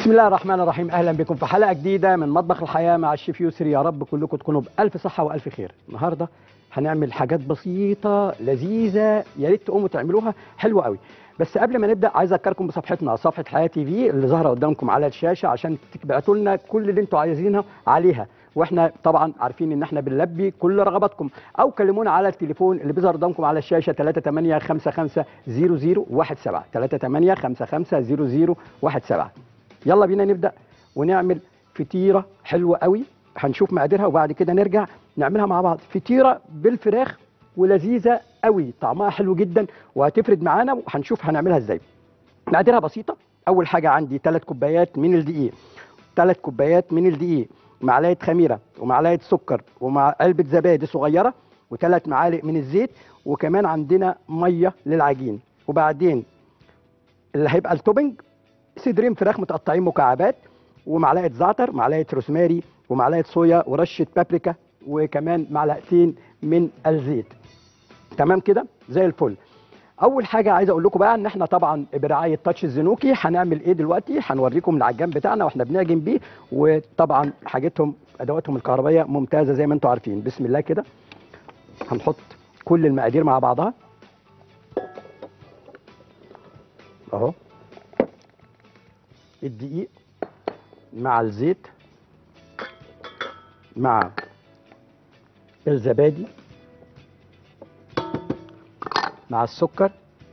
بسم الله الرحمن الرحيم اهلا بكم في حلقه جديده من مطبخ الحياه مع الشيف يسري يا رب كلكم تكونوا بالف صحه والف خير النهارده هنعمل حاجات بسيطه لذيذه يا ريت تقوموا تعملوها حلوه قوي بس قبل ما نبدا عايز اذكركم بصفحتنا صفحه حياه تي في اللي ظاهره قدامكم على الشاشه عشان تبعتوا لنا كل اللي انتوا عايزينه عليها واحنا طبعا عارفين ان احنا بنلبي كل رغباتكم او كلمونا على التليفون اللي بيظهر قدامكم على الشاشه 38550017 38550017 يلا بينا نبدا ونعمل فطيره حلوه قوي هنشوف مقاديرها وبعد كده نرجع نعملها مع بعض فطيره بالفراخ ولذيذه قوي طعمها حلو جدا وهتفرد معانا وهنشوف هنعملها ازاي مقاديرها بسيطه اول حاجه عندي 3 كوبايات من الدقيق 3 كوبايات من الدقيق معلقه خميره ومعلقه سكر ومع علبه زبادي صغيره وثلاث معالق من الزيت وكمان عندنا ميه للعجين وبعدين اللي هيبقى التوبنج صدرين فراخ متقطعين مكعبات ومعلقه زعتر معلقه روزماري ومعلقه صويا ورشه بابريكا وكمان معلقتين من الزيت تمام كده زي الفل اول حاجه عايز اقول لكم بقى ان احنا طبعا برعايه تاتش الزنوكي هنعمل ايه دلوقتي هنوريكم العجان بتاعنا واحنا بنعجن بيه وطبعا حاجتهم ادواتهم الكهربائيه ممتازه زي ما انتم عارفين بسم الله كده هنحط كل المقادير مع بعضها اهو الدقيق مع الزيت مع الزبادي مع السكر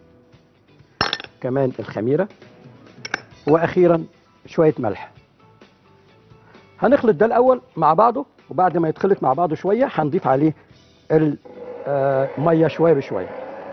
كمان الخميرة وأخيرا شوية ملح هنخلط ده الأول مع بعضه وبعد ما يتخلط مع بعضه شوية هنضيف عليه المية شوية بشوية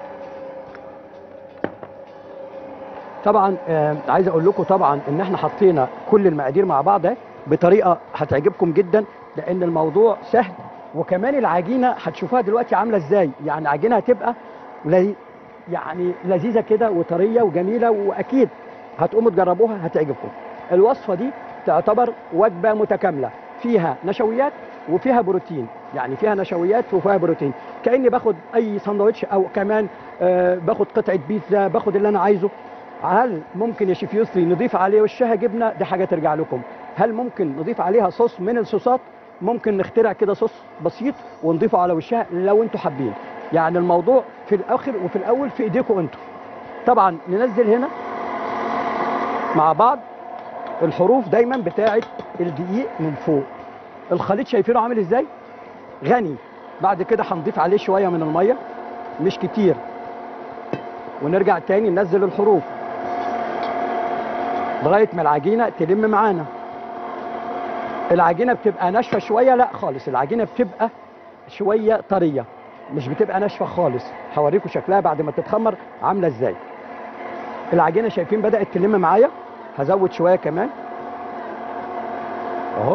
طبعا آه عايز اقول لكم طبعا ان احنا حطينا كل المقادير مع بعض بطريقه هتعجبكم جدا لان الموضوع سهل وكمان العجينه هتشوفوها دلوقتي عامله ازاي يعني عجينه هتبقى لي يعني لذيذه كده وطريه وجميله واكيد هتقوموا تجربوها هتعجبكم الوصفه دي تعتبر وجبه متكامله فيها نشويات وفيها بروتين يعني فيها نشويات وفيها بروتين كاني باخد اي ساندوتش او كمان آه باخد قطعه بيتزا باخد اللي انا عايزه هل ممكن يا شيف يسري نضيف عليه وشها جبنه دي حاجه ترجع لكم هل ممكن نضيف عليها صوص من الصوصات ممكن نخترع كده صوص بسيط ونضيفه على وشها لو انتوا حابين يعني الموضوع في الاخر وفي الاول في ايديكم انتوا طبعا ننزل هنا مع بعض الحروف دايما بتاعه الدقيق من فوق الخليط شايفينه عامل ازاي غني بعد كده هنضيف عليه شويه من الميه مش كتير ونرجع تاني ننزل الحروف لغايه ما العجينه تلم معانا العجينه بتبقى ناشفه شويه لا خالص العجينه بتبقى شويه طريه مش بتبقى ناشفه خالص هوريكم شكلها بعد ما تتخمر عامله ازاي العجينه شايفين بدات تلم معايا هزود شويه كمان اهو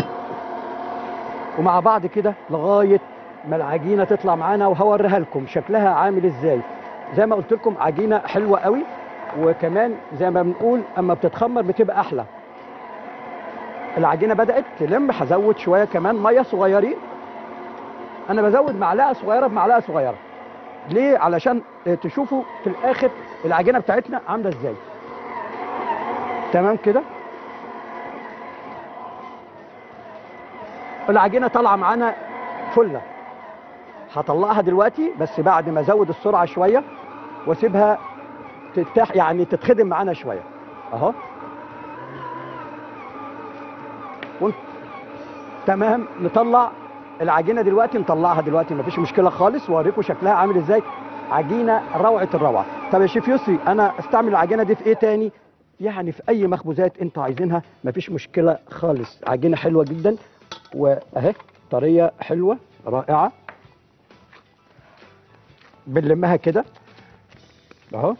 ومع بعض كده لغايه ما العجينه تطلع معانا وهوريها لكم شكلها عامل ازاي زي ما قلت لكم عجينه حلوه قوي وكمان زي ما بنقول اما بتتخمر بتبقى احلى العجينه بدات تلم هزود شويه كمان ميه صغيرين انا بزود معلقه صغيره بمعلقه صغيره ليه علشان تشوفوا في الاخر العجينه بتاعتنا عامله ازاي تمام كده العجينه طالعه معانا فله هطلعها دلوقتي بس بعد ما ازود السرعه شويه واسيبها تتح يعني تتخدم معانا شويه اهو وانت تمام نطلع العجينه دلوقتي نطلعها دلوقتي مفيش مشكله خالص واوريكم شكلها عامل ازاي عجينه روعه الروعه طب يا شيف يسري انا استعمل العجينه دي في ايه تاني يعني في اي مخبوزات انتوا عايزينها مفيش مشكله خالص عجينه حلوه جدا واهي طريه حلوه رائعه بنلمها كده اهو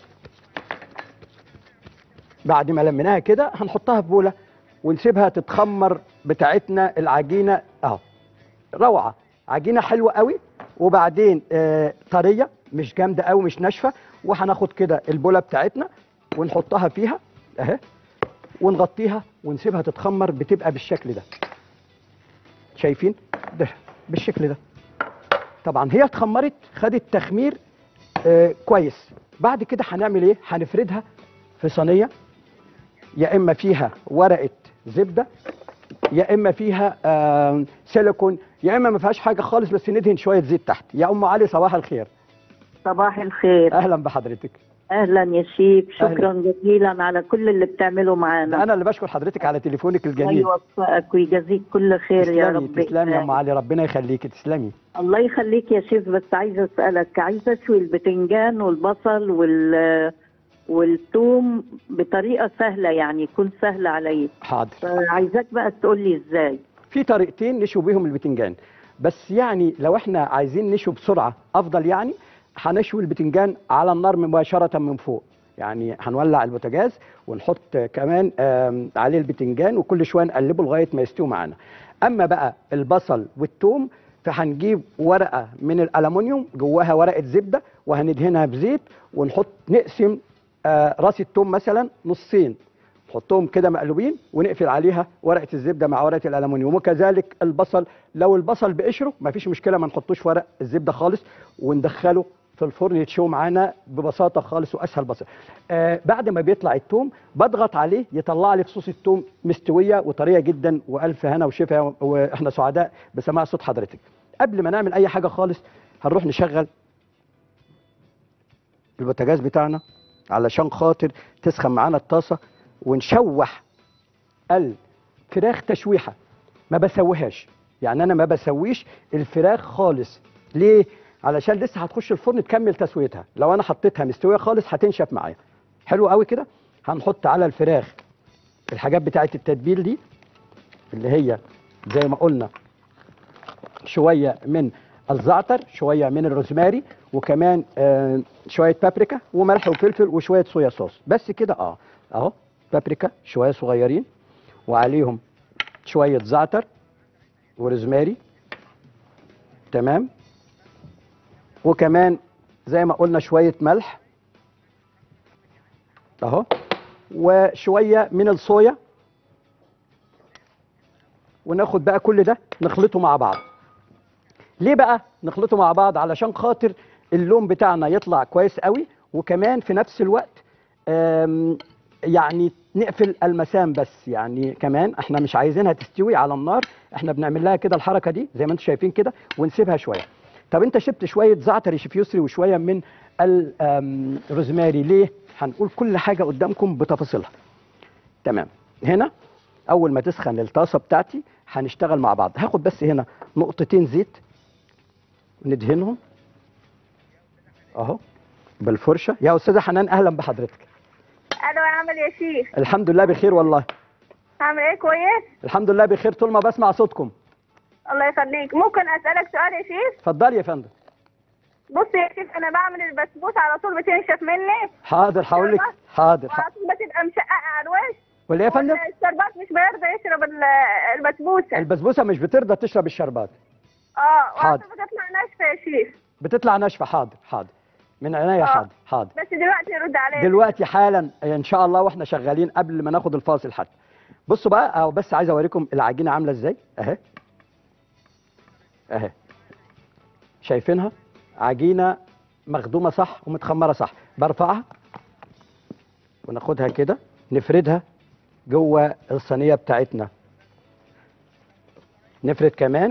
بعد ما لميناها كده هنحطها في بوله ونسيبها تتخمر بتاعتنا العجينه اهو روعه عجينه حلوه قوي وبعدين آه طريه مش جامده قوي مش ناشفه وهناخد كده البوله بتاعتنا ونحطها فيها اهي ونغطيها ونسيبها تتخمر بتبقى بالشكل ده شايفين ده بالشكل ده طبعا هي اتخمرت خدت تخمير آه كويس بعد كده هنعمل ايه هنفردها في صينيه يا اما فيها ورقه زبده يا اما فيها آم، سيليكون يا اما ما فيهاش حاجه خالص بس ندهن شويه زيت تحت يا ام علي صباح الخير صباح الخير اهلا بحضرتك اهلا يا شيف أهلاً. شكرا جزيلا على كل اللي بتعمله ده معانا انا اللي بشكر حضرتك على تليفونك الجميل ويوفقك ويجازيك كل خير يا تسلمي رب تسلمي يا ام علي ربنا يخليكي تسلمي الله يخليك يا شيف بس عايزه اسالك عايزه اشوي البتنجان والبصل وال والثوم بطريقه سهله يعني يكون سهل علي حاضر عايزاك بقى تقول لي ازاي في طريقتين نشوي بيهم البتنجان بس يعني لو احنا عايزين نشوي بسرعه افضل يعني هنشوي البتنجان على النار مباشره من فوق يعني هنولع البوتاجاز ونحط كمان آم، عليه البتنجان وكل شويه نقلبه لغايه ما يستوي معانا اما بقى البصل والثوم فهنجيب ورقه من الالومنيوم جواها ورقه زبده وهندهنها بزيت ونحط نقسم آه، راس الثوم مثلا نصين نحطهم كده مقلوبين ونقفل عليها ورقه الزبده مع ورقه الالومنيوم وكذلك البصل لو البصل بقشره مفيش مشكله ما نحطوش ورق الزبده خالص وندخله في الفرن يتشوي معانا ببساطه خالص واسهل بسيط آه بعد ما بيطلع التوم بضغط عليه يطلع لي فصوص التوم مستويه وطريه جدا والف هنا وشفا واحنا سعداء بسماع صوت حضرتك قبل ما نعمل اي حاجه خالص هنروح نشغل البوتاجاز بتاعنا علشان خاطر تسخن معانا الطاسه ونشوح الفراخ تشويحه ما بسويهاش يعني انا ما بسويش الفراخ خالص ليه علشان لسه هتخش الفرن تكمل تسويتها لو انا حطيتها مستويه خالص هتنشف معايا حلو قوي كده هنحط على الفراخ الحاجات بتاعه التتبيل دي اللي هي زي ما قلنا شويه من الزعتر شويه من الروزماري وكمان آه شويه بابريكا وملح وفلفل وشويه صويا صوص بس كده اه اهو بابريكا شويه صغيرين وعليهم شويه زعتر وروزماري تمام وكمان زي ما قلنا شويه ملح اهو وشويه من الصويا وناخد بقى كل ده نخلطه مع بعض ليه بقى نخلطه مع بعض علشان خاطر اللون بتاعنا يطلع كويس قوي وكمان في نفس الوقت آم، يعني نقفل المسام بس يعني كمان احنا مش عايزينها تستوي على النار احنا بنعمل لها كده الحركه دي زي ما انتم شايفين كده ونسيبها شويه طب انت شبت شويه زعتر يا شيف يسري وشويه من الروزماري ليه هنقول كل حاجه قدامكم بتفاصيلها تمام هنا اول ما تسخن الطاسه بتاعتي هنشتغل مع بعض هاخد بس هنا نقطتين زيت ندهنهم اهو بالفرشه يا استاذه حنان اهلا بحضرتك الو عامل يا شيخ الحمد لله بخير والله عامل ايه كويس الحمد لله بخير طول ما بسمع صوتكم الله يخليك ممكن اسالك سؤال يا شيخ اتفضلي يا فندم بص يا شيخ انا بعمل البسبوس على طول بتنشف مني حاضر هقول لك حاضر وعلى طول بتبقى مشققه على الوش ولا يا فندم الشربات مش بيرضى يشرب ال- البسبوسه البسبوسه مش بترضى تشرب الشربات اه وعلى حاضر. طول بتطلع ناشفه يا شيخ بتطلع ناشفه حاضر حاضر من عينيا آه. حاضر حاضر بس دلوقتي يرد عليا دلوقتي حالا ان شاء الله واحنا شغالين قبل ما ناخد الفاصل حتى بصوا بقى أو بس عايز اوريكم العجينه عامله ازاي اهي اهي شايفينها عجينه مخدومه صح ومتخمره صح برفعها وناخدها كده نفردها جوه الصينيه بتاعتنا نفرد كمان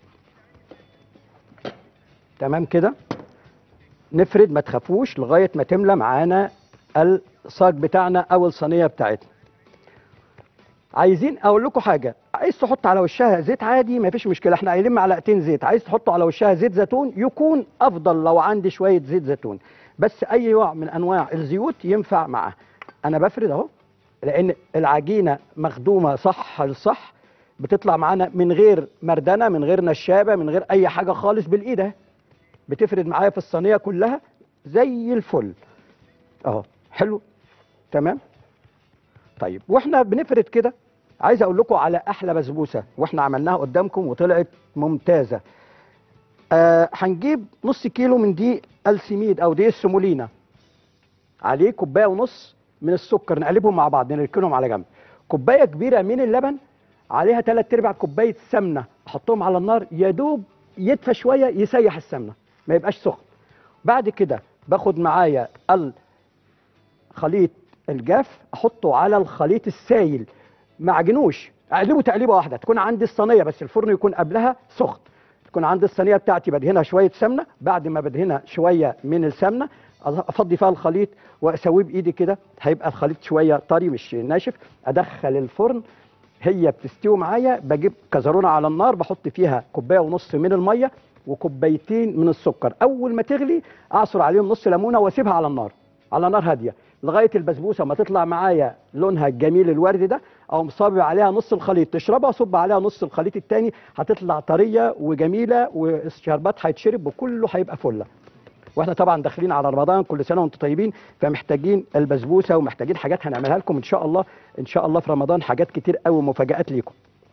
تمام كده نفرد ما تخافوش لغايه ما تملى معانا الصاج بتاعنا او الصينيه بتاعتنا عايزين اقول لكم حاجه عايز تحط على وشها زيت عادي ما فيش مشكله احنا قايلين معلقتين زيت عايز تحطوا على وشها زيت زيتون يكون افضل لو عندي شويه زيت زيتون بس اي نوع من انواع الزيوت ينفع معاها انا بفرد اهو لان العجينه مخدومه صح الصح بتطلع معانا من غير مردنه من غير نشابه من غير اي حاجه خالص بالايد اهي بتفرد معايا في الصينيه كلها زي الفل اهو حلو تمام طيب واحنا بنفرد كده عايز اقول لكم على احلى بسبوسه واحنا عملناها قدامكم وطلعت ممتازه آه هنجيب نص كيلو من دي السميد او دي السمولينا عليه كوبايه ونص من السكر نقلبهم مع بعض نركنهم على جنب كوبايه كبيره من اللبن عليها ثلاث ارباع كوبايه سمنه احطهم على النار يا دوب يدفى شويه يسيح السمنه ما يبقاش سخن بعد كده باخد معايا الخليط الجاف احطه على الخليط السايل ما اعجنوش اقلبه تقليبه واحده تكون عندي الصينيه بس الفرن يكون قبلها سخن تكون عندي الصينيه بتاعتي بدهنها شويه سمنه بعد ما بدهنها شويه من السمنه افضي فيها الخليط واسويه بايدي كده هيبقى الخليط شويه طري مش ناشف ادخل الفرن هي بتستوي معايا بجيب كزرونه على النار بحط فيها كوبايه ونص من الميه وكوبايتين من السكر اول ما تغلي اعصر عليهم نص ليمونه واسيبها على النار على نار هاديه لغايه البسبوسه ما تطلع معايا لونها الجميل الوردي ده او مصابب عليها نص الخليط تشربها صب عليها نص الخليط التاني هتطلع طريه وجميله والشربات هيتشرب وكله هيبقى فله واحنا طبعا داخلين على رمضان كل سنه وانتم طيبين فمحتاجين البسبوسه ومحتاجين حاجات هنعملها لكم ان شاء الله ان شاء الله في رمضان حاجات كتير قوي مفاجات ليكم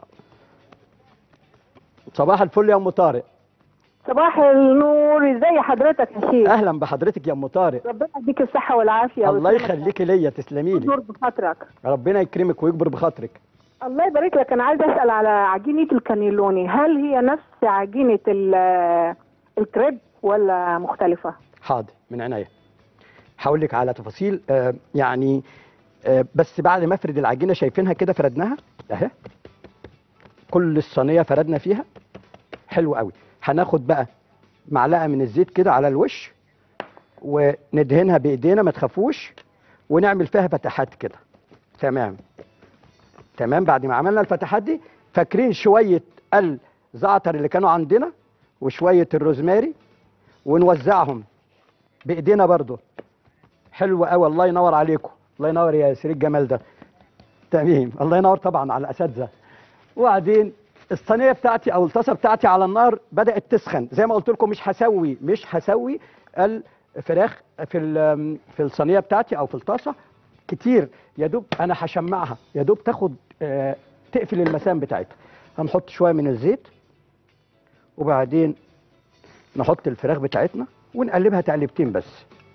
صباح الفل يا ام طارق صباح النور ازي حضرتك يا شيخ اهلا بحضرتك يا ام طارق ربنا يديك الصحة والعافية الله ويكرمك. يخليكي ليا تسلمي لي ويجبر بخاطرك ربنا يكرمك ويكبر بخاطرك الله يبارك لك انا عايزه اسال على عجينه الكانيلوني هل هي نفس عجينه ال- الكريب ولا مختلفه حاضر من عينيا هقول لك على تفاصيل آه يعني آه بس بعد ما افرد العجينه شايفينها كده فردناها اهي كل الصينيه فردنا فيها حلو قوي هناخد بقى معلقه من الزيت كده على الوش وندهنها بايدينا ما تخافوش ونعمل فيها فتحات كده تمام تمام بعد ما عملنا الفتحات دي فاكرين شويه الزعتر اللي كانوا عندنا وشويه الروزماري ونوزعهم بايدينا برضو حلو قوي الله ينور عليكم الله ينور يا ياسر الجمال ده تمام الله ينور طبعا على الاساتذه وبعدين الصينيه بتاعتي او الطاسه بتاعتي على النار بدات تسخن زي ما قلت لكم مش هسوي مش هسوي الفراخ في ال- في الصينيه بتاعتي او في الطاسه كتير يا دوب انا هشمعها يا دوب تاخد آه، تقفل المسام بتاعتها هنحط شويه من الزيت وبعدين نحط الفراخ بتاعتنا ونقلبها تقليبتين بس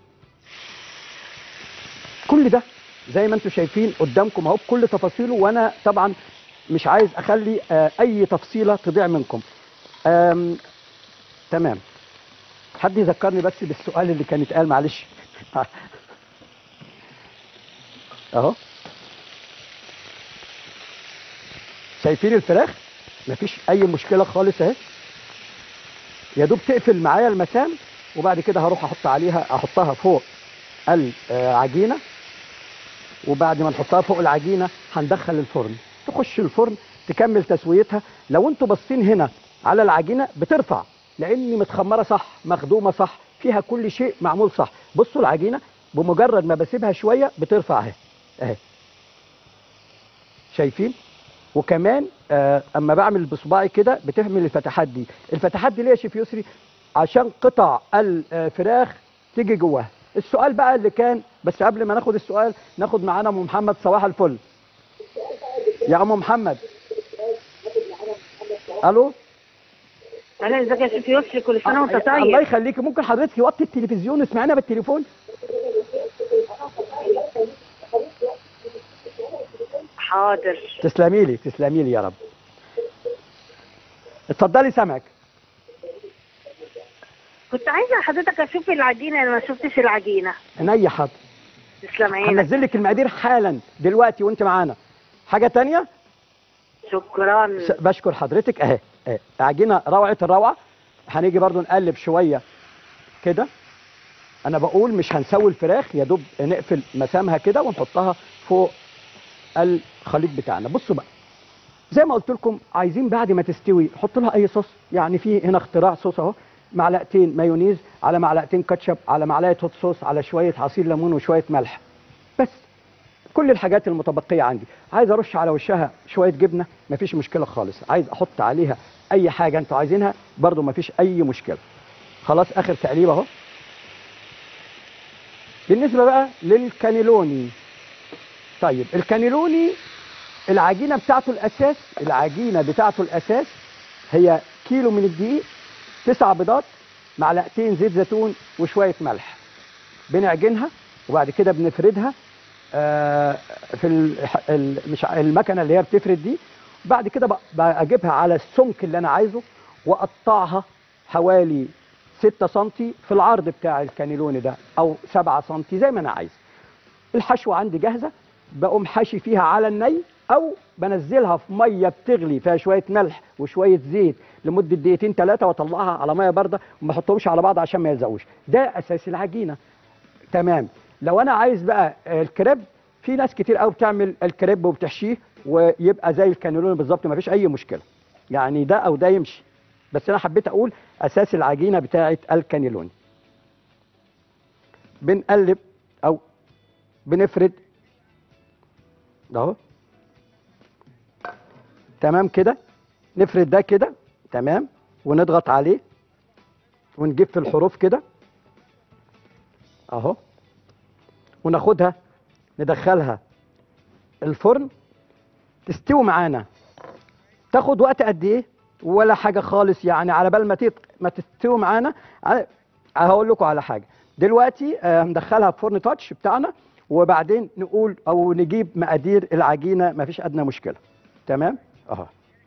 كل ده زي ما انتم شايفين قدامكم اهو بكل تفاصيله وانا طبعا مش عايز اخلي آه، اي تفصيله تضيع منكم آم، تمام حد يذكرني بس بالسؤال اللي كان اتقال معلش اهو شايفين الفراخ مفيش اي مشكله خالص اهي يا دوب تقفل معايا المسام وبعد كده هروح احط عليها احطها فوق العجينه وبعد ما نحطها فوق العجينه هندخل الفرن تخش الفرن تكمل تسويتها لو انتوا باصين هنا على العجينه بترفع لان متخمره صح مخدومه صح فيها كل شيء معمول صح بصوا العجينه بمجرد ما بسيبها شويه بترفع اهي اهي شايفين وكمان آه اما بعمل بصباعي كده بتعمل الفتحات دي الفتحات دي ليه يا شيف يسري عشان قطع الفراخ تيجي جواها السؤال بقى اللي كان بس قبل ما ناخد السؤال ناخد معانا ام محمد صباح الفل يا ام محمد الو انا ازيك يا شيخ يسري كل سنه وانت الله طيب يخليكي ممكن حضرتك توطي التلفزيون واسمعينا بالتليفون حاضر تسلمي لي تسلمي لي يا رب اتفضلي سامعك كنت عايزه حضرتك اشوف العجينه انا ما شفتش العجينه عينيا حاضر تسلم عينك هنزل لك المقادير حالا دلوقتي وانت معانا حاجه تانية شكرا س- بشكر حضرتك اهي اهي عجينه روعه الروعه هنيجي برضو نقلب شويه كده انا بقول مش هنسوي الفراخ يا دوب نقفل مسامها كده ونحطها فوق الخليط بتاعنا بصوا بقى زي ما قلت لكم عايزين بعد ما تستوي حط لها اي صوص يعني في هنا اختراع صوص اهو معلقتين مايونيز على معلقتين كاتشب على معلقه هوت صوص على شويه عصير ليمون وشويه ملح بس كل الحاجات المتبقيه عندي عايز ارش على وشها شويه جبنه مفيش مشكله خالص عايز احط عليها اي حاجه انتوا عايزينها برضو مفيش اي مشكله خلاص اخر تقليب اهو بالنسبه بقى للكانيلوني طيب الكانيلوني العجينه بتاعته الاساس العجينه بتاعته الاساس هي كيلو من الدقيق تسع بيضات معلقتين زيت زيتون وشويه ملح بنعجنها وبعد كده بنفردها آه، في ال- ال- مش ع- المكنه اللي هي بتفرد دي بعد كده ب- بجيبها على السمك اللي انا عايزه واقطعها حوالي 6 سم في العرض بتاع الكانيلوني ده او 7 سم زي ما انا عايز الحشوه عندي جاهزه بقوم حاشي فيها على الني او بنزلها في ميه بتغلي فيها شويه ملح وشويه زيت لمده دقيقتين ثلاثه واطلعها على ميه بارده وما احطهمش على بعض عشان ما يلزقوش ده اساس العجينه تمام لو انا عايز بقى الكريب في ناس كتير قوي بتعمل الكريب وبتحشيه ويبقى زي الكانيلون بالظبط ما فيش اي مشكله يعني ده او ده يمشي بس انا حبيت اقول اساس العجينه بتاعه الكانيلون بنقلب او بنفرد ده اهو تمام كده نفرد ده كده تمام ونضغط عليه ونجيب في الحروف كده اهو وناخدها ندخلها الفرن تستوي معانا تاخد وقت قد ايه ولا حاجه خالص يعني على بال ما تت... ما تستوي معانا ع- هقول لكم على حاجه دلوقتي آه، هندخلها في فرن تاتش بتاعنا وبعدين نقول او نجيب مقادير العجينه ما فيش ادنى مشكله تمام اهو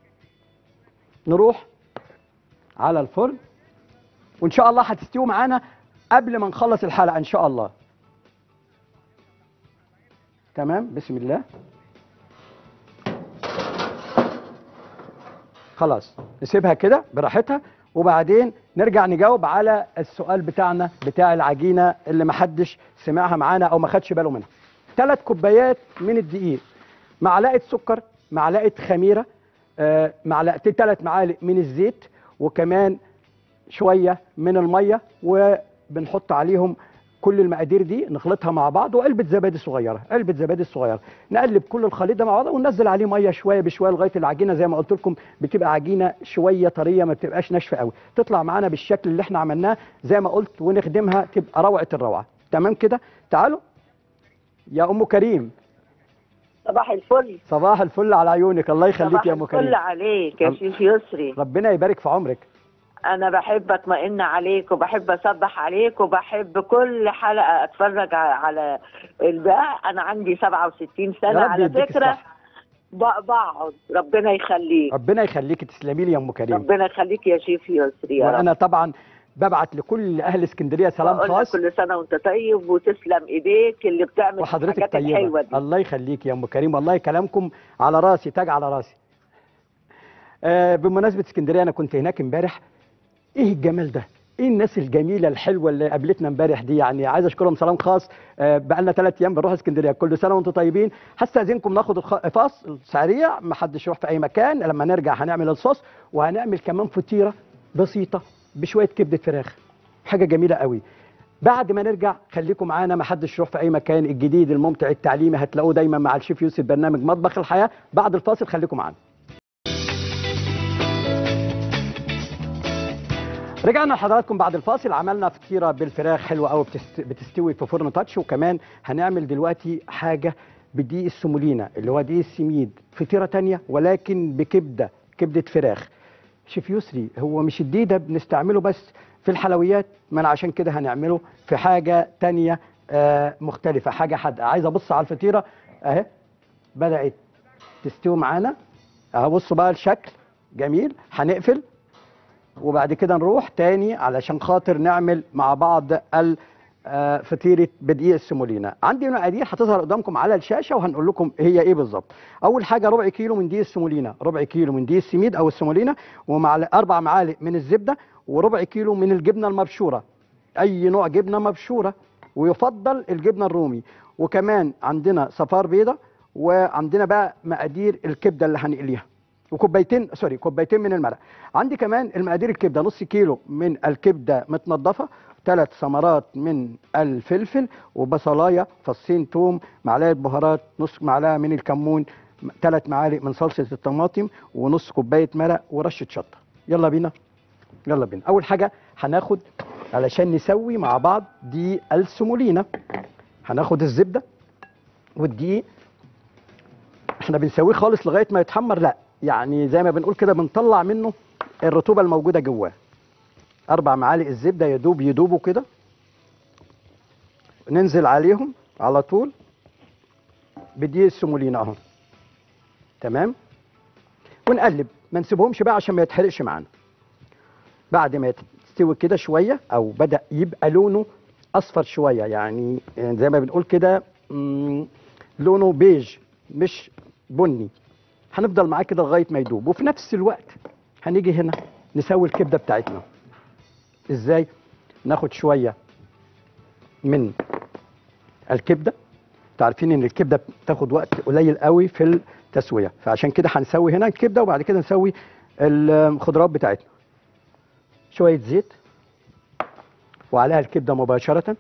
نروح على الفرن وان شاء الله هتستوي معانا قبل ما نخلص الحلقه ان شاء الله تمام بسم الله خلاص نسيبها كده براحتها وبعدين نرجع نجاوب على السؤال بتاعنا بتاع العجينه اللي محدش سمعها معانا او ما خدش باله منها ثلاث كوبايات من الدقيق معلقه سكر معلقه خميره آه، معلقتين ثلاث معالق من الزيت وكمان شويه من الميه وبنحط عليهم كل المقادير دي نخلطها مع بعض وعلبه زبادي صغيره علبه زبادي صغيره نقلب كل الخليط ده مع بعض وننزل عليه ميه شويه بشويه لغايه العجينه زي ما قلت لكم بتبقى عجينه شويه طريه ما بتبقاش ناشفه قوي تطلع معانا بالشكل اللي احنا عملناه زي ما قلت ونخدمها تبقى روعه الروعه تمام كده تعالوا يا ام كريم صباح الفل صباح الفل على عيونك الله يخليك صباح يا ام الفل كريم عليك يا الله- شيخ يسري ربنا يبارك في عمرك انا بحب اطمئن عليك وبحب اصبح عليك وبحب كل حلقه اتفرج ع- على الباع انا عندي 67 يا سنه رب على يديك فكره الصحة. ب- بقعد ربنا يخليك ربنا يخليك تسلمي لي يا ام كريم ربنا يخليك يا شيخ يسري يا رب وانا طبعا ببعت لكل اهل اسكندريه سلام بقول لك خاص كل سنه وانت طيب وتسلم ايديك اللي بتعمل وحضرتك الحاجات الحلوه طيبه دي الله يخليك يا ام كريم والله كلامكم على راسي تاج على راسي آه بمناسبه اسكندريه انا كنت هناك امبارح ايه الجمال ده ايه الناس الجميله الحلوه اللي قابلتنا امبارح دي يعني عايز اشكرهم سلام خاص آه بقالنا ثلاث ايام بنروح اسكندريه كل سنه وانتم طيبين هستاذنكم ناخد الخ- فاصل سريع ما حدش يروح في اي مكان لما نرجع هنعمل الصوص وهنعمل كمان فطيره بسيطه بشويه كبده فراخ حاجه جميله قوي بعد ما نرجع خليكم معانا ما حدش يروح في اي مكان الجديد الممتع التعليمي هتلاقوه دايما مع الشيف يوسف برنامج مطبخ الحياه بعد الفاصل خليكم معانا رجعنا لحضراتكم بعد الفاصل عملنا فطيره بالفراخ حلوه قوي بتست... بتستوي في فرن تاتش وكمان هنعمل دلوقتي حاجه بدقيق السمولينا اللي هو دقيق السميد فطيره تانية ولكن بكبده كبده فراخ شيف يسري هو مش الدقيق ده بنستعمله بس في الحلويات ما انا عشان كده هنعمله في حاجه تانية آه مختلفه حاجه حادقه عايز ابص على الفطيره اهي بدات تستوي معانا اهو بصوا بقى الشكل جميل هنقفل وبعد كده نروح تاني علشان خاطر نعمل مع بعض ال- آه، فطيره بدقيق السمولينا عندي مقادير هتظهر قدامكم على الشاشه وهنقول لكم هي ايه بالظبط اول حاجه ربع كيلو من دقيق السمولينا ربع كيلو من دقيق السميد او السمولينا ومع اربع معالق من الزبده وربع كيلو من الجبنه المبشوره اي نوع جبنه مبشوره ويفضل الجبنه الرومي وكمان عندنا صفار بيضه وعندنا بقى مقادير الكبده اللي هنقليها وكوبايتين سوري كوبايتين من المرق عندي كمان المقادير الكبده نص كيلو من الكبده متنضفه ثلاث ثمرات من الفلفل وبصلايه فصين توم معلقه بهارات نص معلقه من الكمون ثلاث معالق من صلصه الطماطم ونص كوبايه مرق ورشه شطه يلا بينا يلا بينا اول حاجه هناخد علشان نسوي مع بعض دي السمولينا هناخد الزبده والدقيق احنا بنسويه خالص لغايه ما يتحمر لا يعني زي ما بنقول كده بنطلع منه الرطوبه الموجوده جواه اربع معالق الزبده يدوب يدوبوا كده ننزل عليهم على طول بدقيق السمولينا اهو تمام ونقلب ما نسيبهمش بقى عشان ما يتحرقش معانا بعد ما تستوي كده شويه او بدا يبقى لونه اصفر شويه يعني زي ما بنقول كده مم، لونه بيج مش بني هنفضل معاه كده لغايه ما يدوب وفي نفس الوقت هنيجي هنا نسوي الكبده بتاعتنا ازاي ناخد شويه من الكبده تعرفين ان الكبده بتاخد وقت قليل قوي في التسويه فعشان كده هنسوي هنا الكبده وبعد كده نسوي الخضروات بتاعتنا شويه زيت وعليها الكبده مباشره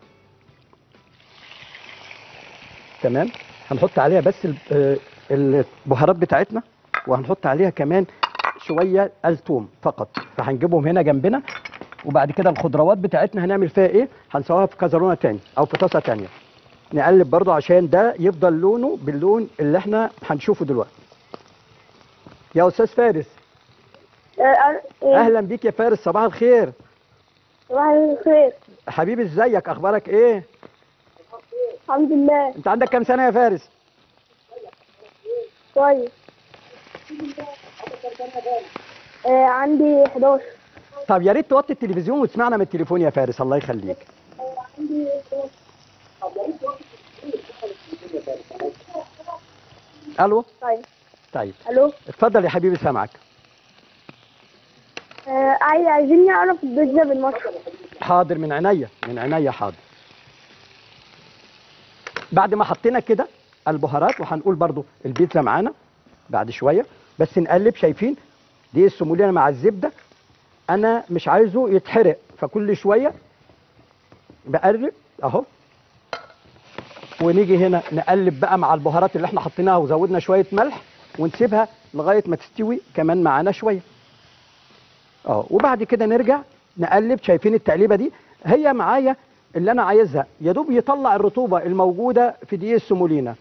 تمام هنحط عليها بس ال- آه، البهارات بتاعتنا وهنحط عليها كمان شويه التوم فقط فهنجيبهم هنا جنبنا وبعد كده الخضروات بتاعتنا هنعمل فيها ايه هنسويها في كزرونه تاني او في طاسه تانيه نقلب برضو عشان ده يفضل لونه باللون اللي احنا هنشوفه دلوقتي يا استاذ فارس اهلا بيك يا فارس صباح الخير صباح الخير حبيبي ازيك اخبارك ايه الحمد لله انت عندك كام سنه يا فارس كويس آه عندي 11 طب يا ريت توطي التلفزيون وتسمعنا من التليفون يا فارس الله يخليك الو طيب طيب الو اتفضل يا حبيبي سامعك آه عايز عايزين نعرف البيتزا بالمشروم حاضر من عينيا من عينيا حاضر بعد ما حطينا كده البهارات وهنقول برضو البيتزا معانا بعد شويه بس نقلب شايفين دي السمولينا مع الزبده انا مش عايزه يتحرق فكل شويه بقرب اهو ونيجي هنا نقلب بقى مع البهارات اللي احنا حطيناها وزودنا شويه ملح ونسيبها لغايه ما تستوي كمان معانا شويه اه وبعد كده نرجع نقلب شايفين التقليبه دي هي معايا اللي انا عايزها يا دوب يطلع الرطوبه الموجوده في دقيق السمولينا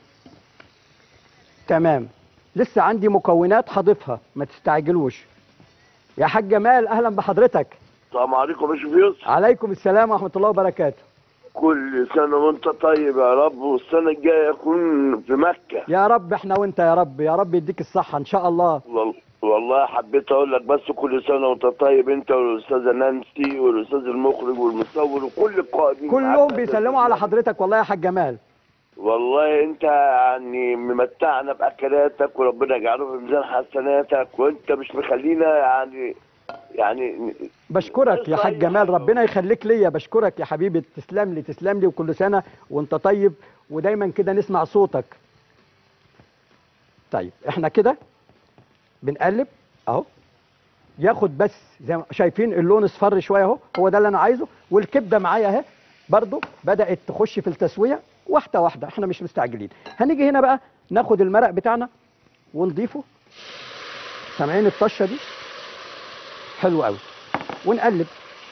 تمام لسه عندي مكونات هضيفها ما تستعجلوش يا حاج جمال اهلا بحضرتك السلام عليكم يا باشا يوسف عليكم السلام ورحمه الله وبركاته كل سنة وانت طيب يا رب والسنة الجاية أكون في مكة يا رب احنا وانت يا رب يا رب يديك الصحه ان شاء الله وال- والله حبيت أقول لك بس كل سنة وانت طيب أنت والأستاذة نانسي والأستاذ المخرج والمصور وكل القائمين كلهم معاك. بيسلموا على حضرتك والله يا حاج جمال والله أنت يعني ممتعنا بأكلاتك وربنا يجعله في ميزان حسناتك وأنت مش مخلينا يعني يعني بشكرك يا حاج جمال ربنا يخليك ليا بشكرك يا حبيبي تسلم لي تسلم لي وكل سنه وانت طيب ودايما كده نسمع صوتك طيب احنا كده بنقلب اهو ياخد بس زي ما شايفين اللون اصفر شويه اهو هو ده اللي انا عايزه والكبده معايا اهي برضو بدات تخش في التسويه واحده واحده احنا مش مستعجلين هنيجي هنا بقى ناخد المرق بتاعنا ونضيفه سامعين الطشه دي حلو قوي ونقلب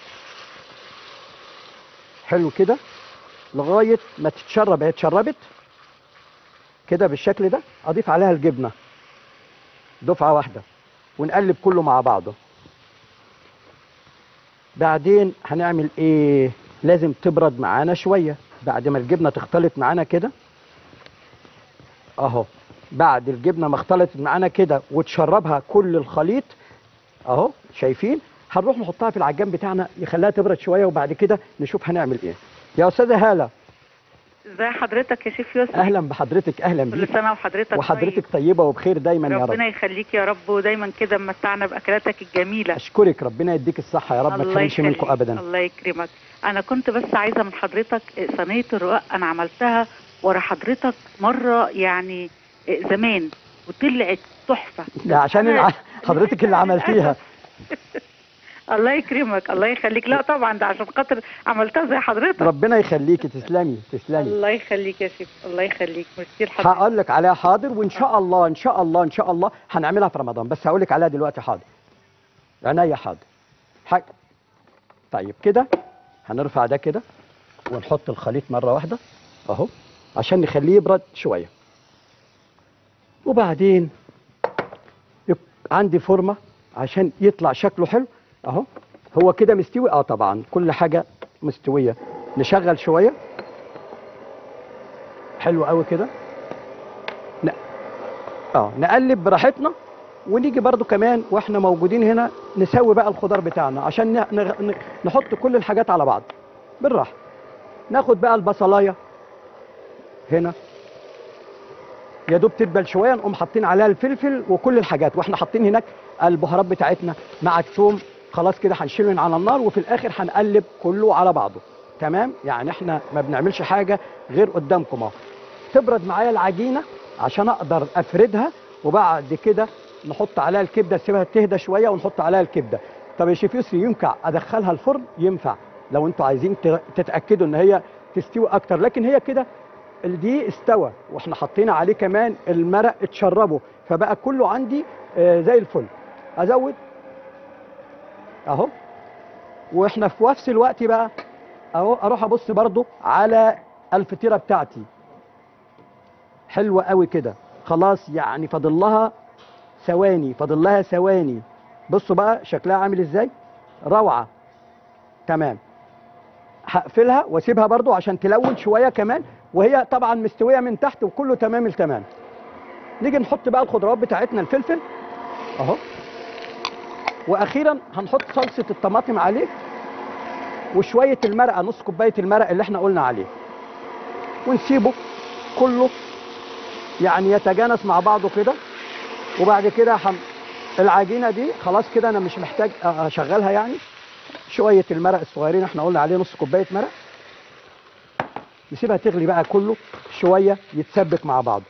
حلو كده لغايه ما تتشرب هي اتشربت كده بالشكل ده اضيف عليها الجبنه دفعه واحده ونقلب كله مع بعضه بعدين هنعمل ايه لازم تبرد معانا شويه بعد ما الجبنه تختلط معانا كده اهو بعد الجبنه ما اختلطت معانا كده وتشربها كل الخليط اهو شايفين هنروح نحطها في العجان بتاعنا يخليها تبرد شويه وبعد كده نشوف هنعمل ايه يا استاذه هاله ازي حضرتك يا شيف يوسف اهلا بحضرتك اهلا كل بيك سنه وحضرتك وحضرتك طيبه وبخير دايما طيب. يا رب ربنا يخليك يا رب ودايما كده ممتعنا باكلاتك الجميله اشكرك ربنا يديك الصحه يا رب ما الله تحرمش منكم يخليك. ابدا الله يكرمك انا كنت بس عايزه من حضرتك صينيه الرقاق انا عملتها ورا حضرتك مره يعني زمان وطلعت تحفه لا عشان أنا الع- حضرتك اللي عملتيها الله يكرمك الله يخليك لا طبعا ده عشان خاطر عملتها زي حضرتك ربنا يخليكي تسلمي تسلمي الله يخليك يا شيف الله يخليك ميرسي لحضرتك هقول لك عليها حاضر وان شاء الله ان شاء الله ان شاء الله هنعملها في رمضان بس هقول لك عليها دلوقتي حاضر عينيا حاضر حاجة. طيب كده هنرفع ده كده ونحط الخليط مره واحده اهو عشان نخليه يبرد شويه وبعدين يك- عندي فورمه عشان يطلع شكله حلو اهو هو كده مستوي اه طبعا كل حاجه مستويه نشغل شويه حلو قوي كده ن... اه نقلب براحتنا ونيجي برضو كمان واحنا موجودين هنا نسوي بقى الخضار بتاعنا عشان ن... ن... ن- نحط كل الحاجات على بعض بالراحه ناخد بقى البصلايه هنا يا دوب تدبل شويه نقوم حاطين عليها الفلفل وكل الحاجات واحنا حاطين هناك البهارات بتاعتنا مع الثوم خلاص كده هنشيله من على النار وفي الاخر هنقلب كله على بعضه تمام يعني احنا ما بنعملش حاجه غير قدامكم اهو تبرد معايا العجينه عشان اقدر افردها وبعد كده نحط عليها الكبده نسيبها تهدى شويه ونحط عليها الكبده طب يا شيف يسري ينفع ادخلها الفرن ينفع لو انتوا عايزين ت- تتاكدوا ان هي تستوي اكتر لكن هي كده دي استوى واحنا حطينا عليه كمان المرق اتشربه فبقى كله عندي آه، زي الفل ازود اهو واحنا في نفس الوقت بقى اهو اروح ابص برضو على الفطيره بتاعتي حلوه قوي كده خلاص يعني فاضل لها ثواني فاضل لها ثواني بصوا بقى شكلها عامل ازاي روعه تمام هقفلها واسيبها برضو عشان تلون شويه كمان وهي طبعا مستويه من تحت وكله تمام التمام نيجي نحط بقى الخضروات بتاعتنا الفلفل اهو واخيرا هنحط صلصه الطماطم عليه وشويه المرقه نص كوبايه المرق اللي احنا قلنا عليه ونسيبه كله يعني يتجانس مع بعضه كده وبعد كده هم العجينه دي خلاص كده انا مش محتاج اشغلها يعني شويه المرق الصغيرين احنا قلنا عليه نص كوبايه مرق نسيبها تغلي بقى كله شويه يتسبك مع بعضه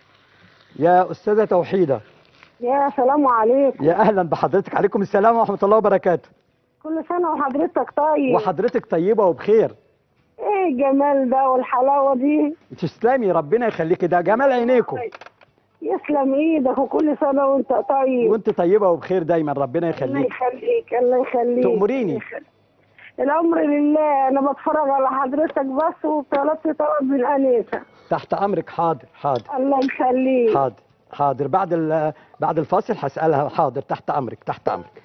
يا استاذه توحيده يا سلام عليكم يا اهلا بحضرتك عليكم السلام ورحمه الله وبركاته كل سنة وحضرتك طيب وحضرتك طيبه وبخير ايه الجمال ده والحلاوة دي تسلمي ربنا يخليكي ده جمال عينيكم يسلم ايدك وكل سنة وانت طيب وانت طيبه وبخير دايما ربنا الله يخليك يخليك الله يخليك تأمريني. الامر لله انا بتفرج على حضرتك بس وطلبت طلب من انسه تحت امرك حاضر حاضر الله يخليك حاضر حاضر بعد ال- بعد الفاصل هسالها حاضر تحت امرك تحت امرك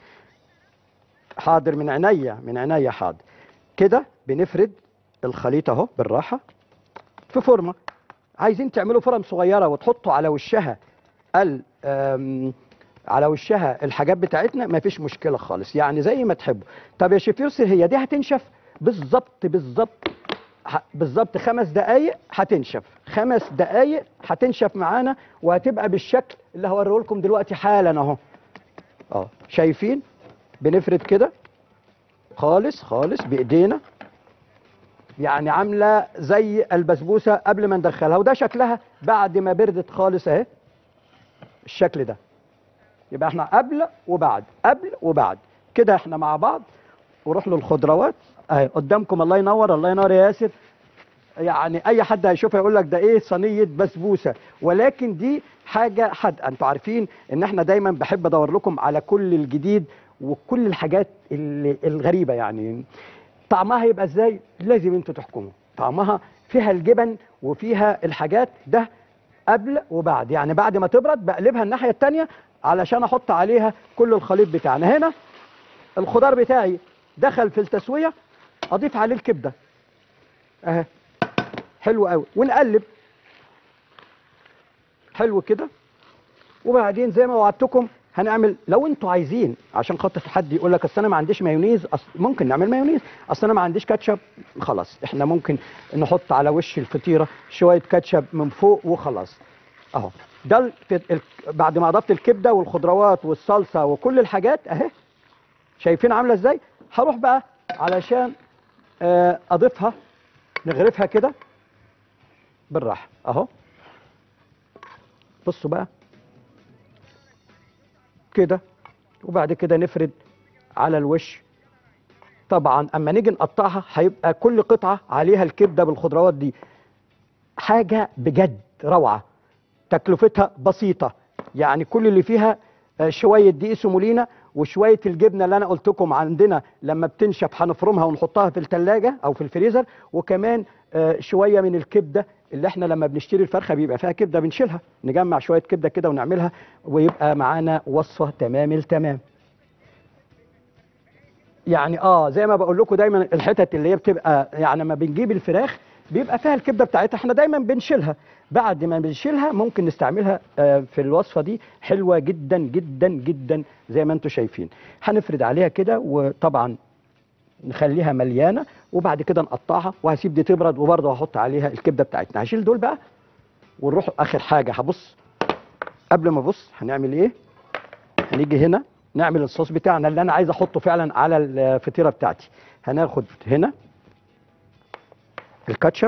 حاضر من عينيا من عينيا حاضر كده بنفرد الخليط اهو بالراحه في فورمه عايزين تعملوا فرم صغيره وتحطوا على وشها ال آم، على وشها الحاجات بتاعتنا مفيش مشكله خالص يعني زي ما تحبوا طب يا شيف يوسف هي دي هتنشف بالظبط بالظبط ه- بالظبط خمس دقايق هتنشف خمس دقايق هتنشف معانا وهتبقى بالشكل اللي هوريه لكم دلوقتي حالا اهو اه شايفين بنفرد كده خالص خالص بايدينا يعني عامله زي البسبوسه قبل ما ندخلها وده شكلها بعد ما بردت خالص اهي الشكل ده يبقى احنا قبل وبعد قبل وبعد كده احنا مع بعض وروح للخضروات اهي قدامكم الله ينور الله ينور يا ياسر يعني اي حد هيشوفها يقول لك ده ايه صينيه بسبوسه ولكن دي حاجه حادقه انتوا عارفين ان احنا دايما بحب ادور لكم على كل الجديد وكل الحاجات اللي الغريبه يعني طعمها هيبقى ازاي لازم انتوا تحكموا طعمها فيها الجبن وفيها الحاجات ده قبل وبعد يعني بعد ما تبرد بقلبها الناحيه التانية علشان احط عليها كل الخليط بتاعنا هنا الخضار بتاعي دخل في التسويه اضيف عليه الكبده اهي حلو قوي ونقلب حلو كده وبعدين زي ما وعدتكم هنعمل لو انتوا عايزين عشان خاطر حد يقول لك اصل انا ما عنديش مايونيز أصل ممكن نعمل مايونيز اصل انا ما عنديش كاتشب خلاص احنا ممكن نحط على وش الفطيره شويه كاتشب من فوق وخلاص اهو ده الف- ال- بعد ما اضفت الكبده والخضروات والصلصه وكل الحاجات اهي شايفين عامله ازاي هروح بقى علشان آه، اضيفها نغرفها كده بالراحه اهو بصوا بقى كده وبعد كده نفرد على الوش طبعا اما نيجي نقطعها هيبقى كل قطعه عليها الكبده بالخضروات دي حاجه بجد روعه تكلفتها بسيطه يعني كل اللي فيها آه، شويه دقيق سمولينا وشويه الجبنه اللي انا قلت لكم عندنا لما بتنشف هنفرمها ونحطها في الثلاجه او في الفريزر وكمان آه، شويه من الكبده اللي احنا لما بنشتري الفرخه بيبقى فيها كبده بنشيلها نجمع شويه كبده كده ونعملها ويبقى معانا وصفه تمام التمام يعني اه زي ما بقول لكم دايما الحتت اللي هي بتبقى يعني لما بنجيب الفراخ بيبقى فيها الكبده بتاعتها احنا دايما بنشيلها بعد ما بنشيلها ممكن نستعملها آه، في الوصفه دي حلوه جدا جدا جدا زي ما انتم شايفين هنفرد عليها كده وطبعا نخليها مليانه وبعد كده نقطعها وهسيب دي تبرد وبرضه هحط عليها الكبده بتاعتنا هشيل دول بقى ونروح اخر حاجه هبص قبل ما ابص هنعمل ايه هنيجي هنا نعمل الصوص بتاعنا اللي انا عايز احطه فعلا على الفطيره بتاعتي هناخد هنا الكاتشب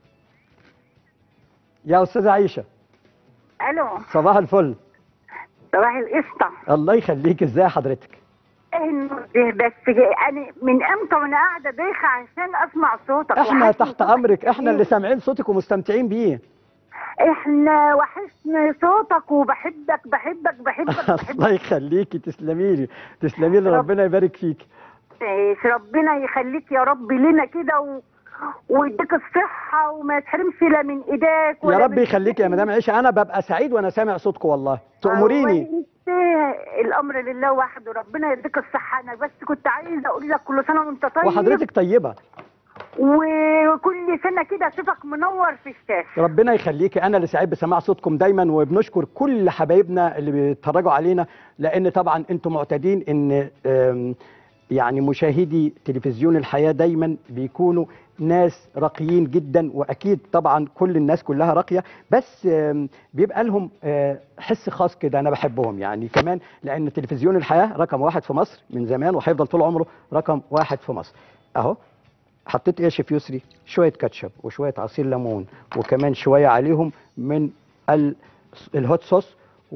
يا استاذه عيشه الو صباح الفل صباح القشطه الله يخليك ازاي حضرتك ايه النور ده بس انا من امتى وانا قاعده دايخه عشان اسمع صوتك احنا وحشني تحت صوتك امرك احنا كتير. اللي سامعين صوتك ومستمتعين بيه احنا وحشني صوتك وبحبك بحبك بحبك الله بحبك يخليكي تسلمي لي تسلمي لي ربنا يبارك فيك إيه، ربنا يخليك يا رب لنا كده و... ويديك الصحة وما يتحرمش لا من ايديك يا ولا رب من يخليك يا مدام عيشه انا ببقى سعيد وانا سامع صوتكم والله تأمريني وانت الامر لله وحده ربنا يديك الصحة انا بس كنت عايزة اقول لك كل سنة وانت طيب وحضرتك طيبه وكل سنة كده اشوفك منور في الشاشة ربنا يخليكي انا اللي سعيد بسماع صوتكم دايما وبنشكر كل حبايبنا اللي بيتفرجوا علينا لان طبعا انتم معتادين ان آم، يعني مشاهدي تلفزيون الحياه دايما بيكونوا ناس راقيين جدا واكيد طبعا كل الناس كلها راقيه بس آم، بيبقى لهم آه، حس خاص كده انا بحبهم يعني كمان لان تلفزيون الحياه رقم واحد في مصر من زمان وهيفضل طول عمره رقم واحد في مصر اهو حطيت ايه يا شيف يسري شويه كاتشب وشويه عصير ليمون وكمان شويه عليهم من ال- الهوت صوص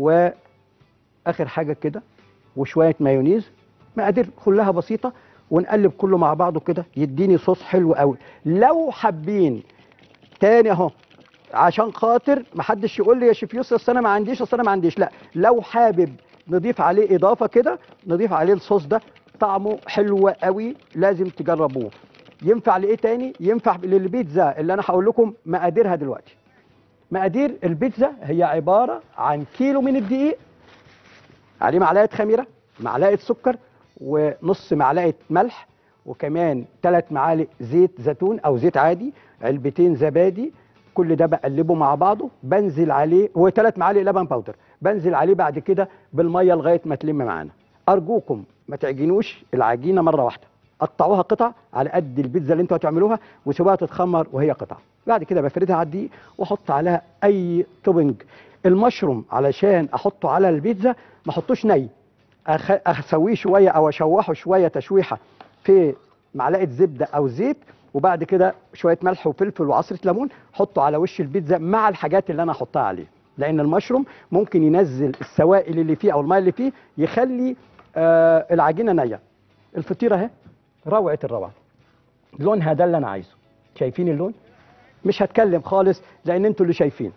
واخر حاجه كده وشويه مايونيز مقادير كلها بسيطه ونقلب كله مع بعضه كده يديني صوص حلو قوي لو حابين تاني اهو عشان خاطر محدش يقول لي يا شيف يوسف اصل انا ما عنديش اصل انا ما عنديش لا لو حابب نضيف عليه اضافه كده نضيف عليه الصوص ده طعمه حلو قوي لازم تجربوه ينفع لايه تاني ينفع للبيتزا اللي انا هقول لكم مقاديرها دلوقتي مقادير البيتزا هي عباره عن كيلو من الدقيق عليه معلقه خميره معلقه سكر ونص معلقه ملح وكمان ثلاث معالق زيت زيتون او زيت عادي علبتين زبادي كل ده بقلبه مع بعضه بنزل عليه وثلاث معالق لبن باودر بنزل عليه بعد كده بالميه لغايه ما تلم معانا ارجوكم ما تعجنوش العجينه مره واحده قطعوها قطع على قد البيتزا اللي انتوا هتعملوها وسيبوها تتخمر وهي قطع بعد كده بفردها على الدقيق واحط عليها اي توبنج المشروم علشان احطه على البيتزا ما احطوش ني أخ- اسويه شويه او اشوحه شويه تشويحه في معلقه زبده او زيت وبعد كده شويه ملح وفلفل وعصره ليمون حطه على وش البيتزا مع الحاجات اللي انا هحطها عليه لان المشروم ممكن ينزل السوائل اللي فيه او الماء اللي فيه يخلي آه العجينه نيه الفطيره اهي روعه الروعه لونها ده اللي انا عايزه شايفين اللون مش هتكلم خالص لان انتوا اللي شايفين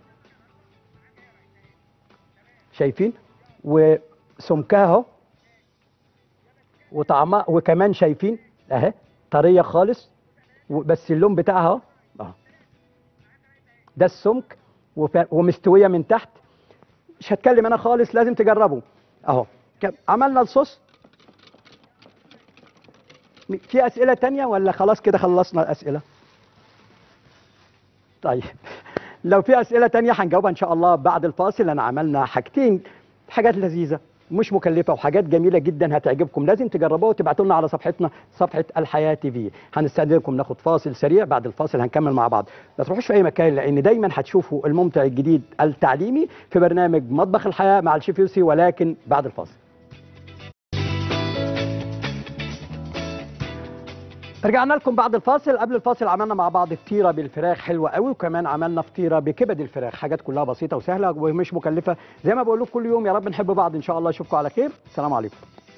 شايفين وسمكها اهو وطعمها وكمان شايفين اهي طريه خالص و- بس اللون بتاعها اهو اهو ده السمك وف- ومستويه من تحت مش هتكلم انا خالص لازم تجربوا اهو ك- عملنا الصوص م- في اسئله تانية ولا خلاص كده خلصنا الاسئله طيب لو في اسئله تانية هنجاوبها ان شاء الله بعد الفاصل لان عملنا حاجتين حاجات لذيذه مش مكلفه وحاجات جميله جدا هتعجبكم لازم تجربوها وتبعتوا لنا على صفحتنا صفحه الحياه تي في هنستاذنكم ناخد فاصل سريع بعد الفاصل هنكمل مع بعض ما تروحوش في اي مكان لان دايما هتشوفوا الممتع الجديد التعليمي في برنامج مطبخ الحياه مع الشيف يوسي ولكن بعد الفاصل رجعنا لكم بعد الفاصل قبل الفاصل عملنا مع بعض فطيره بالفراخ حلوه قوي وكمان عملنا فطيره بكبد الفراخ حاجات كلها بسيطه وسهله ومش مكلفه زي ما بقول لكم كل يوم يا رب نحب بعض ان شاء الله اشوفكم على خير السلام عليكم